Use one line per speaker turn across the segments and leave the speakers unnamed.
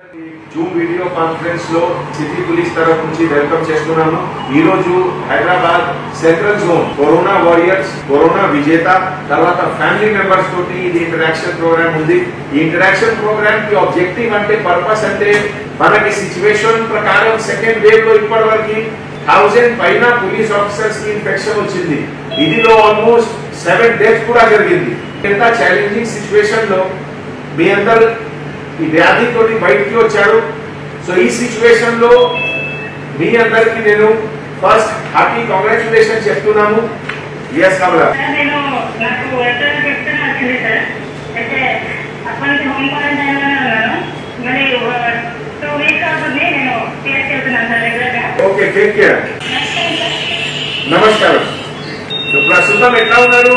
Zoom video conference లో city police తరఫు నుంచి వెల్కమ్ చేస్తున్నాము ఈ రోజు Hyderabad central zone corona warriors corona విజేత తర్వాత ఫ్యామిలీ మెంబర్స్ తోటి ఇది ఇంటరాక్షన్ ప్రోగ్రామ్ ఉంది ఈ ఇంటరాక్షన్ ప్రోగ్రామ్ కి ఆబ్జెక్టివ్ అంటే పర్పస్ అంటే మనకి సిచ్యువేషన్ ప్రకారం సెకండ్ వేవ్ లో ఇప్పటి వరకు థౌజండ్ పైన పోలీస్ ఆఫీసర్స్ కి ఇన్ఫెక్షన్ వచ్చింది ఇదిలో ఆల్మోస్ట్ సెవెన్ డేస్ కూడా జరిగింది ఎంత ఛాలెంజింగ్ సిచ్యువేషన్ లో మీ అందరు ఈ వ్యాధితోటి బయటికి వచ్చారు సో ఈ సిచ్యువేషన్ లో మీ అందరికి నేను ఫస్ట్ హ్యాపీ కాంగ్రాచులేషన్ చెప్తున్నాము ఎస్ కమలా
సార్ నేను నాకు ఎక్కడ చెప్తే వచ్చింది సార్ అయితే అప్పటి నుంచి హోమ్ క్వారంటైన్ లోనే ఉన్నాను మరి టూ వీక్స్ అవుతుంది నేను కేర్ చేస్తున్నాను సార్ రెగ్యులర్ గా
ఓకే టేక్ కేర్ నమస్కారం సో ప్రస్తుతం ఎట్లా ఉన్నారు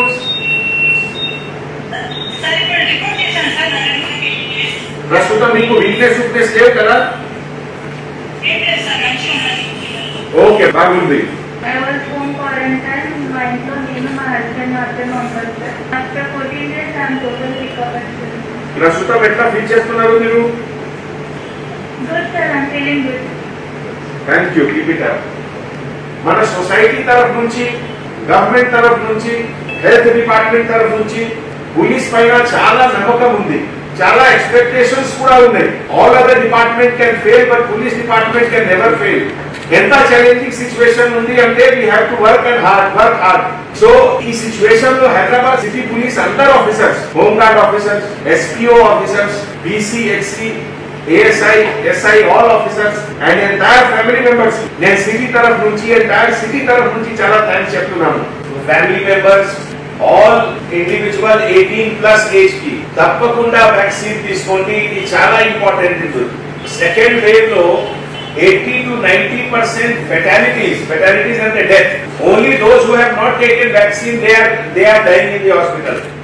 సార్ ఇప్పుడు రిపోర్ట్ చేశాను సార్
ప్రస్తుతం మీకు వీక్నెస్ వీక్నెస్ లేవు కదా
ఏం లేదు సార్ మంచిగా ఉన్నాను
ఓకే బాగుంది
I was home quarantine. మా ఇంట్లో నేను మా హస్బెండ్ మాత్రమే ఉంటాను sir after fourteen days I'm total recover sir
ప్రస్తుతం ఎట్లా ఫీల్ చేస్తున్నారు మీరు
good sir I'm feeling good
thank you keep it up మన సొసైటీ తరఫు నుంచి గవర్నమెంట్ తరఫు నుంచి హెల్త్ డిపార్ట్మెంట్ తరఫు నుంచి పోలీస్ పైన చాలా నమ్మకం ఉంది చాలా ఎక్స్పెక్టేషన్స్ కూడా ఉన్నాయి all other department can fail but police department can never fail ఎంత ఛాలెంజింగ్ సిచ్యువేషన్ ఉంది అంటే we have to work and hard work hard so ఈ సిచ్యువేషన్ లో హైదరాబాద్ సిటీ పోలీస్ అందరు officers home guard officers SPO officers BC ఎక్సీ ASI SI all officers and entire family members నేను city తరఫు నుంచి ఎంటైర్ సిటీ తరఫు నుంచి చాలా థ్యాంక్స్ చెప్తున్నాను family members all individual eighteen plus age కి తప్పకుండా వ్యాక్సిన్ తీసుకోండి ఇది చాలా ఇంపార్టెంట్ సెకండ్ వేవ్ లో eighty to ninety percent fatalities fatalities అంటే death only those who have not taken vaccine they are they are dying in the hospital